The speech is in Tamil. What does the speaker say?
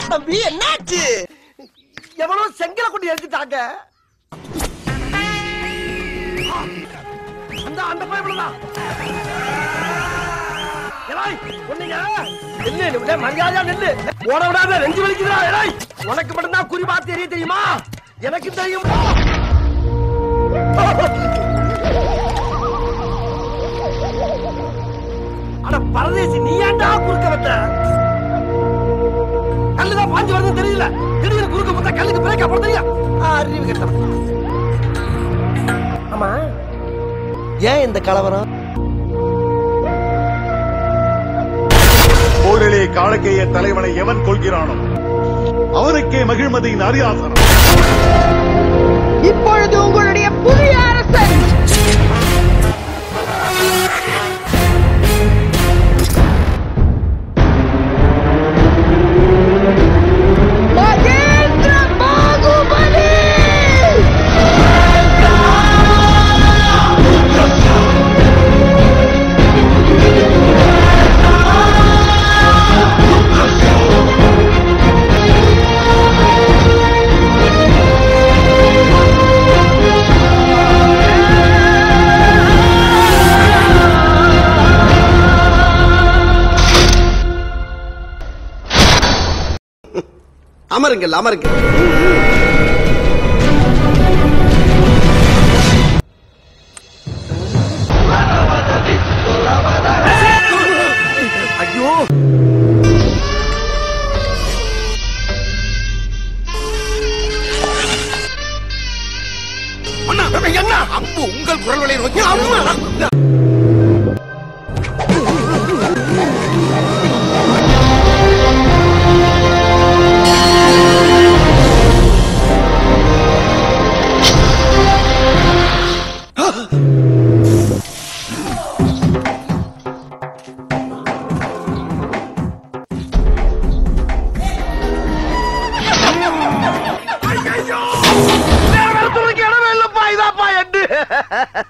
தம்பி என்னாச்சு எவ்வளவு செங்கல கொண்டு எடுத்துட்டாங்க அந்த அந்த பயப்படலாம் நில்லு மரியாதையா நில்லு ஓட விடாத நெஞ்சு வலிக்குதா ஏய் உனக்கு மட்டும்தான் குறி பார்த்து தெரிய தெரியுமா எனக்கு தெரியும் அட பரதேசி நீ ஏன்டா குறுக்க வந்த கல்லுதான் பாஞ்சு வருதுன்னு தெரியல திடீர்னு குறுக்க பார்த்தா கல்லுக்கு பிரேக்கா போட தெரியும் அறிவு கெட்டவன் ஆமா ஏன் இந்த கலவரம் போரிலே காலக்கேய தலைவனை எவன் கொள்கிறானோ அவனுக்கே மகிழ்மதியின் அரியாசனம் இப்பொழுது உங்களுடைய புதிய அரசன் மகேந்திர பாகுபலி அமருங்கள் அமருங்கள் ஐயோ என்ன அம்பு உங்கள் குரல் வலையை நோக்கி அம்மா ஐயோ! வேற வேற துணிக்கு இடமே இல்லப்பா, இதாப்பா எட்டு.